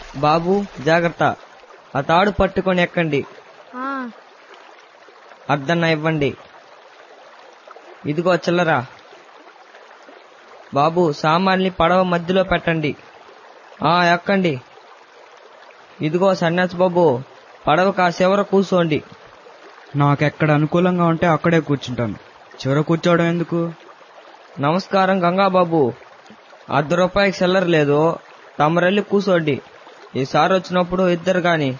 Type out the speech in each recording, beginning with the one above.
బాబు జాగ్రత్త ఆ తాడు పట్టుకొని ఎక్కండి ఆ, అర్ధన్న ఇవ్వండి ఇదిగో చిల్లరా బాబు సామాన్ని పడవ మధ్యలో పెట్టండి ఆ ఎక్కండి ఇదిగో సన్యాసి బాబు పడవ కాసేవర కూర్చోండి నాకెక్కడ అనుకూలంగా ఉంటే అక్కడే కూర్చుంటాను చివర కూర్చోవడం ఎందుకు నమస్కారం గంగాబాబు అర్ధ రూపాయికి చిల్లర లేదు తమరెళ్ళి కూర్చోండి ఈసారి వచ్చినప్పుడు ఇద్దరు గాని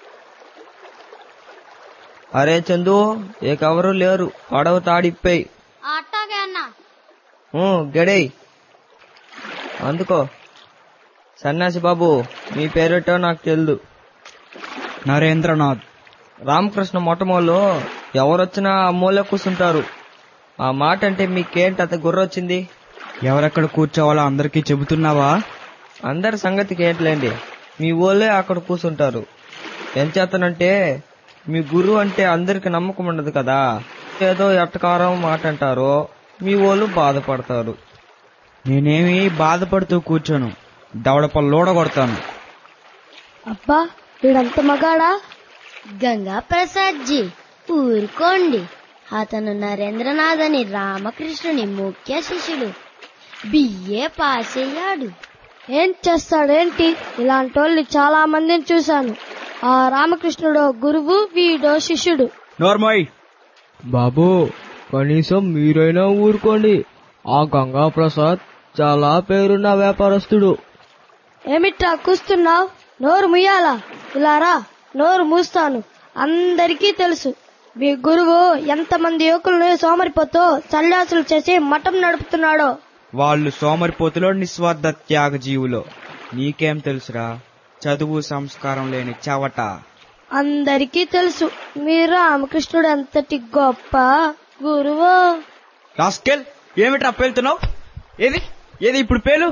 అరే చందు ఏకెవరూ లేరు పడవ తాడిప్పేయి అట్టాగే అన్న గడేయ్ అందుకో సన్యాసి బాబు మీ పేరేటో నాకు తెలియదు నరేంద్రనాథ్ రామకృష్ణ మొట్టమొదలు ఎవరొచ్చినా ఆ మూల కూర్చుంటారు ఆ మాట అంటే మీకేంటి అంత గుర్రొచ్చింది ఎవరెక్కడ కూర్చోవాలో అందరికీ చెబుతున్నావా అందరి సంగతికి ఏంటిలేండి మీ ఊళ్ళే అక్కడ కూర్చుంటారు ఏం చేతనంటే మీ గురువు అంటే అందరికి నమ్మకం ఉండదు కదా ఏదో ఎట్టకారం మాట అంటారో మీ వాళ్ళు బాధపడతారు నేనేమి బాధపడుతూ కూర్చోను దవడపల్లు లోడగొడతాను అబ్బా వీడంత మగాడా గంగా ప్రసాద్ జీ ఊరుకోండి అతను నరేంద్రనాథ్ అని రామకృష్ణుని ముఖ్య శిష్యుడు బిఏ పాస్ అయ్యాడు ఏం చేస్తాడేంటి ఇలాంటి వాళ్ళని చాలా మందిని చూశాను ఆ రామకృష్ణుడో గురువు వీడో శిష్యుడు నోర్మోయ్ బాబు కనీసం మీరైనా ఊరుకోండి ఆ గంగా ప్రసాద్ చాలా పేరున్న వ్యాపారస్తుడు ఏమిట్రా కూస్తున్నావు నోరు ముయ్యాలా ఇలా రా నోరు మూస్తాను అందరికీ తెలుసు మీ గురువు ఎంతమంది యువకులను సోమరిపోతూ సన్యాసులు చేసి మఠం నడుపుతున్నాడో వాళ్ళు సోమరిపోతులో నిస్వార్థ త్యాగ జీవులో నీకేం తెలుసురా చదువు సంస్కారం లేని చవట అందరికీ తెలుసు మీ రామకృష్ణుడు ఎంతటి గొప్ప గురువు రాస్కెల్ ఏమిట్రా పేలుతున్నావు ఏది ఏది ఇప్పుడు పేలు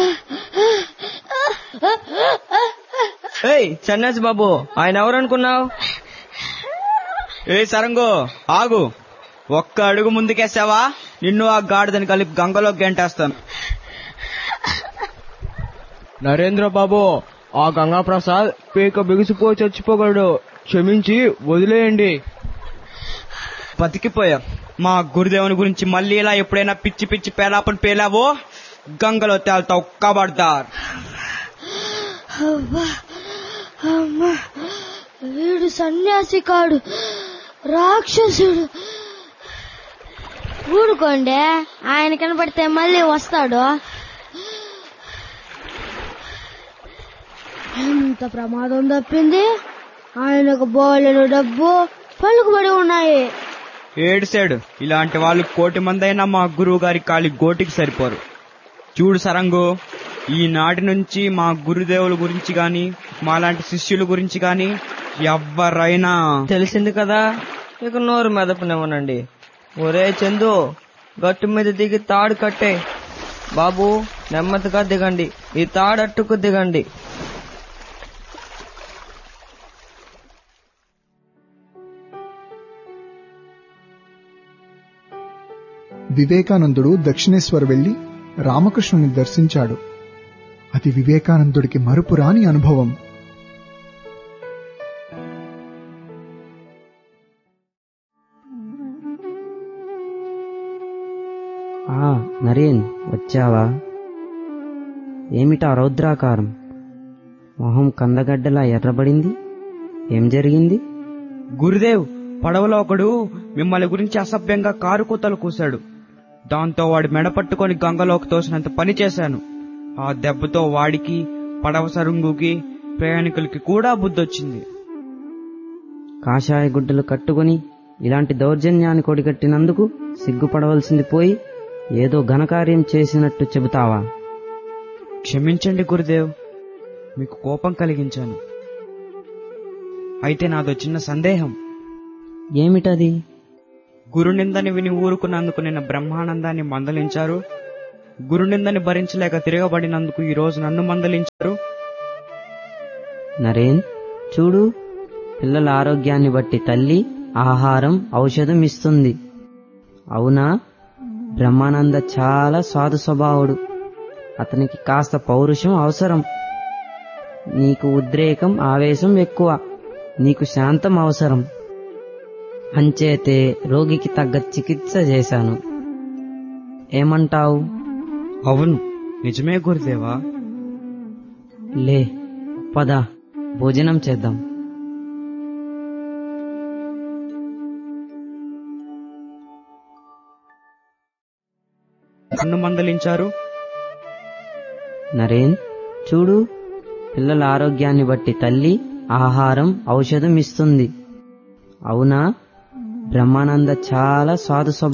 ఏయ్ సన్యాసి బాబు ఆయన ఎవరనుకున్నావు ఏ సరంగో ఆగు ఒక్క అడుగు ముందుకేసావా నిన్ను ఆ గాడిదని కలిపి గంగలో గెంటేస్తాను నరేంద్ర బాబు ఆ గంగా ప్రసాద్ పీక బిగుసిపోయి చచ్చిపోగలడు క్షమించి వదిలేయండి బతికిపోయా మా గురుదేవుని గురించి మళ్ళీ ఇలా ఎప్పుడైనా పిచ్చి పిచ్చి పేలాపని పేలావో గంగలో తేల్తావు కబడ్దార్ అవ్వా, అమ్మా, వీడు సన్యాసి కాడు రాక్షసుడు ఊరుకోండి ఆయన కనపడితే మళ్ళీ వస్తాడు ఎంత ప్రమాదం తప్పింది ఆయనకు బోలెడు డబ్బు పలుకుబడి ఉన్నాయి ఏడుసాడు ఇలాంటి వాళ్ళు కోటి మందైనా మా గురువు గారి కాలి గోటికి సరిపోరు చూడు సరంగు ఈనాటి నుంచి మా గురుదేవుల గురించి గాని మాలాంటి శిష్యుల గురించి గాని ఎవరైనా తెలిసింది కదా ఇక నోరు మెదపనివ్వనండి ఒరే చందు గట్టు మీద దిగి తాడు కట్టే బాబు నెమ్మదిగా దిగండి ఈ తాడు అట్టుకు దిగండి వివేకానందుడు దక్షిణేశ్వర వెళ్లి రామకృష్ణుని దర్శించాడు అది వివేకానందుడికి మరుపురాని అనుభవం ఆ నరేన్ వచ్చావా ఏమిటా రౌద్రాకారం మొహం కందగడ్డలా ఎర్రబడింది ఏం జరిగింది గురుదేవ్ పడవలో ఒకడు మిమ్మల్ని గురించి అసభ్యంగా కారు కూతలు కూశాడు దాంతో వాడి మెడ పట్టుకొని గంగలోకి తోసినంత పని చేశాను ఆ దెబ్బతో వాడికి పడవ సరుంగుకి ప్రయాణికులకి కూడా బుద్ధొచ్చింది కాషాయ గుడ్డలు కట్టుకొని ఇలాంటి దౌర్జన్యాన్ని కొడిగట్టినందుకు సిగ్గుపడవలసింది పోయి ఏదో ఘనకార్యం చేసినట్టు చెబుతావా క్షమించండి గురుదేవ్ మీకు కోపం కలిగించాను అయితే నాదో చిన్న సందేహం ఏమిటది గురునిందని విని ఊరుకున్నందుకు నిన్న బ్రహ్మానందాన్ని మందలించారు గురునిందని భరించలేక తిరగబడినందుకు ఈ రోజు నన్ను మందలించారు నరేన్ చూడు పిల్లల ఆరోగ్యాన్ని బట్టి తల్లి ఆహారం ఔషధం ఇస్తుంది అవునా బ్రహ్మానంద చాలా సాధు స్వభావుడు అతనికి కాస్త పౌరుషం అవసరం నీకు ఉద్రేకం ఆవేశం ఎక్కువ నీకు శాంతం అవసరం అంచేతే రోగికి తగ్గ చికిత్స చేశాను ఏమంటావు అవును నిజమే గురుదేవా లే పద భోజనం చేద్దాం నన్ను మందలించారు నరేన్ చూడు పిల్లల ఆరోగ్యాన్ని బట్టి తల్లి ఆహారం ఔషధం ఇస్తుంది అవునా బ్రహ్మానంద చాలా సాధు స్వభావం